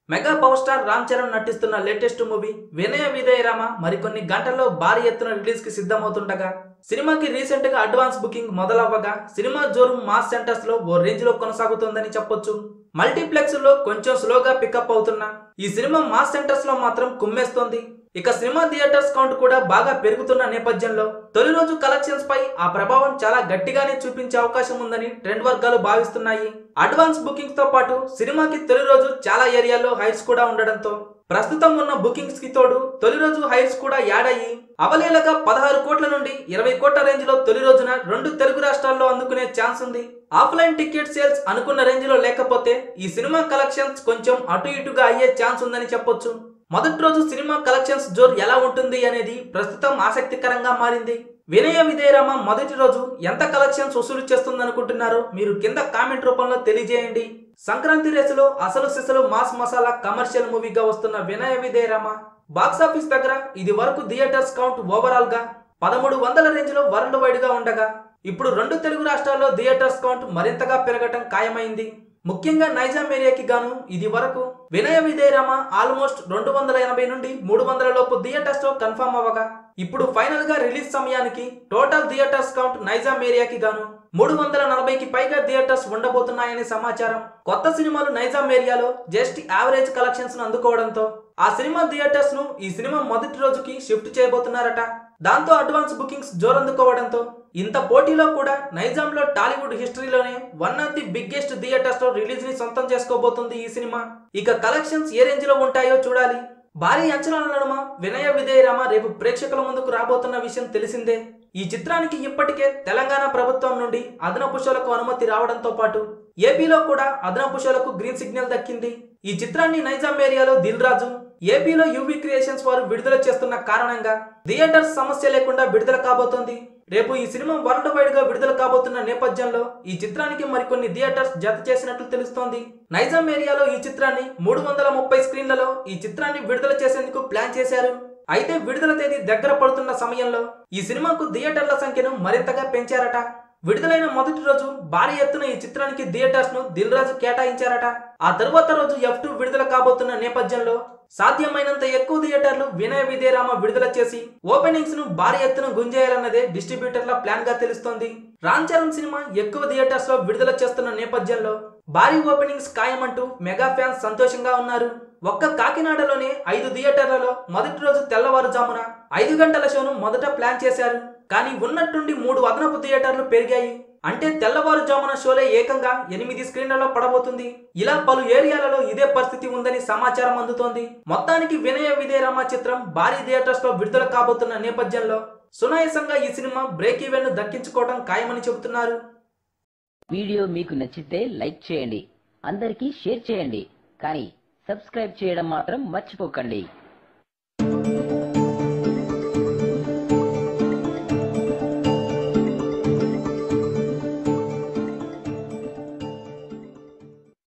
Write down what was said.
mega power star Ram Charan నటిస్తున్న latest movie వినయ విధేయ రామ మరికొన్ని గంటల్లో భారీ ఎత్తున రిలీజ్ కి సిద్ధమవుతుండగా సినిమాకి రీసెంట్ గా అడ్వాన్స్ బుకింగ్ మొదలవ్వగా సినిమా జోరు మాస్ సెంటర్స్ లో ఓ రేంజ్ లో కొనసాగుతోందని చెప్పొచ్చు మల్టీప్లెక్స్ లో కొంచెం స్లోగా పికప్ అవుతున్న ఈ సినిమా మాస్ సెంటర్స్ లో మాత్రం కుమ్మేస్తోంది ఇక సినిమా థియేటర్స్ కౌంట్ కూడా బాగా పెరుగుతున్న నేపథ్యంలో తొలి రోజు కలెక్షన్స్ పై ఆ ప్రభావం చాలా గట్టిగానే చూపించే అవకాశం ఉందని ట్రెండ్ వర్గాలు భావిస్తున్నాయి అడ్వాన్స్ బుకింగ్స్ తో పాటు సినిమాకి తొలి రోజు చాలా ఏరియాల్లో హైట్స్ కూడా ఉండడంతో ప్రస్తుతం ఉన్న బుకింగ్స్ కి తోడు తొలి రోజు హైట్స్ కూడా యాడ్ అయ్యి అవలేలగా పదహారు కోట్ల నుండి ఇరవై కోట్ల రేంజ్ లో తొలి రోజున రెండు తెలుగు రాష్ట్రాల్లో అందుకునే ఛాన్స్ ఉంది ఆఫ్లైన్ టికెట్ సేల్స్ అనుకున్న రేంజ్ లో లేకపోతే ఈ సినిమా కలెక్షన్స్ కొంచెం అటు ఇటుగా అయ్యే ఛాన్స్ ఉందని చెప్పొచ్చు మొదటి రోజు సినిమా కలెక్షన్స్ జోర్ ఎలా ఉంటుంది అనేది ప్రస్తుతం ఆసక్తికరంగా మారింది వినయ విధేయరామ మొదటి రోజు ఎంత కలెక్షన్స్ వసూలు చేస్తుందనుకుంటున్నారో మీరు కింద కామెంట్ రూపంలో తెలియజేయండి సంక్రాంతి రేసులో అసలు సిసలు మాస్ మసాలా కమర్షియల్ మూవీగా వస్తున్న వినయ విధేయరామ బాక్సాఫీస్ దగ్గర ఇది వరకు థియేటర్స్ కౌంట్ ఓవరాల్ గా పదమూడు వందల రేంజ్ లో వరల్డ్ వైడ్ గా ఉండగా ఇప్పుడు రెండు తెలుగు రాష్ట్రాల్లో థియేటర్స్ కౌంట్ మరింతగా పెరగటం ఖాయమైంది ముఖ్యంగా నైజాం ఏరియాకి గాను ఇది వరకు వినయ విధేయరామ ఆల్మోస్ట్ రెండు వందల ఎనభై నుండి మూడు వందల లోపు థియేటర్స్ లో కన్ఫర్మ్ అవ్వగా ఇప్పుడు ఫైనల్ గా రిలీజ్ సమయానికి టోటల్ థియేటర్స్ కౌంట్ నైజాం ఏరియాకి గాను మూడు వందల నలభైకి పైగా థియేటర్స్ ఉండబోతున్నాయని సమాచారం కొత్త సినిమాలు నైజాం ఏరియాలో జస్ట్ యావరేజ్ కలెక్షన్స్ ను అందుకోవడంతో ఆ సినిమా థియేటర్స్ ను ఈ సినిమా మొదటి రోజుకి షిఫ్ట్ చేయబోతున్నారట దాంతో అడ్వాన్స్ బుకింగ్స్ జోరందుకోవడంతో ఇంత పోటీలో కూడా నైజాంలో టాలీవుడ్ హిస్టరీలోనే one of the biggest theatres లో రిలీజ్ ని సొంతం చేసుకోబోతుంది ఈ సినిమా ఇక కలెక్షన్స్ ఏ రేంజ్ లో ఉంటాయో చూడాలి భారీ అంచనాల నడుమ వినయ విధేయరామ రేపు ప్రేక్షకుల ముందుకు రాబోతున్న విషయం తెలిసిందే ఈ చిత్రానికి ఇప్పటికే తెలంగాణ ప్రభుత్వం నుండి అదనపు షోలకు అనుమతి రావడంతో పాటు ఏపీలో కూడా అదనపు షోలకు గ్రీన్ సిగ్నల్ దక్కింది ఈ చిత్రాన్ని నైజాం ఏరియాలో దిల్ రాజు ఏపీలో యూవీ క్రియేషన్స్ వారు విడుదల చేస్తున్న కారణంగా థియేటర్స్ సమస్య లేకుండా విడుదల కాబోతోంది రేపు ఈ సినిమా వరల్డ్ వైడ్ గా విడుదల కాబోతున్న నేపథ్యంలో ఈ చిత్రానికి మరికొన్ని థియేటర్స్ జత చేసినట్లు తెలుస్తోంది నైజాం ఏరియాలో ఈ చిత్రాన్ని మూడు వందల ముప్పై స్క్రీన్లలో ఈ చిత్రాన్ని విడుదల చేసేందుకు ప్లాన్ చేశారు అయితే విడుదల తేదీ దగ్గర పడుతున్న సమయంలో ఈ సినిమాకు థియేటర్ల సంఖ్యను మరింతగా పెంచారట విడుదలైన మొదటి రోజు భారీ ఎత్తున ఈ చిత్రానికి థియేటర్స్ ను దిల్ రాజు కేటాయించారట ఆ తరువాత రోజు ఎఫ్ టూ విడుదల కాబోతున్న నేపథ్యంలో సాధ్యమైనంత ఎక్కువ థియేటర్లు వినయ విధేయరామ విడుదల చేసి ఓపెనింగ్స్ ను భారీ ఎత్తున గుంజేయాలన్నదే డిస్ట్రిబ్యూటర్ల ప్లాన్ గా తెలుస్తోంది రామ్ చరణ్ సినిమా ఎక్కువ థియేటర్స్ లో విడుదల చేస్తున్న నేపథ్యంలో భారీ ఓపెనింగ్స్ ఖాయమంటూ మెగా ఫ్యాన్స్ సంతోషంగా ఉన్నారు ఒక్క కాకినాడలోనే ఐదు థియేటర్లలో మొదటి రోజు తెల్లవారుజామున ఐదు గంటల షోను మొదట ప్లాన్ చేశారు కానీ ఉన్నట్టుండి మూడు అదనపు థియేటర్లు పెరిగాయి అంటే తెల్లవారుజామున షోలే ఏకంగా ఎనిమిది స్క్రీన్లలో పడబోతుంది ఇలా పలు ఏరియాలలో ఇదే పరిస్థితి ఉందని సమాచారం అందుతోంది మొత్తానికి వినయ విధేయరామ చిత్రం భారీ థియేటర్స్ లో విడుదల కాబోతున్న నేపథ్యంలో సునాయాసంగా ఈ సినిమా బ్రేక్ ఈవెన్ ను దక్కించుకోవడం ఖాయమని చెబుతున్నారు వీడియో మీకు నచ్చితే లైక్ చేయండి అందరికీ షేర్ చేయండి కానీ సబ్స్క్రైబ్ చేయడం మాత్రం మర్చిపోకండి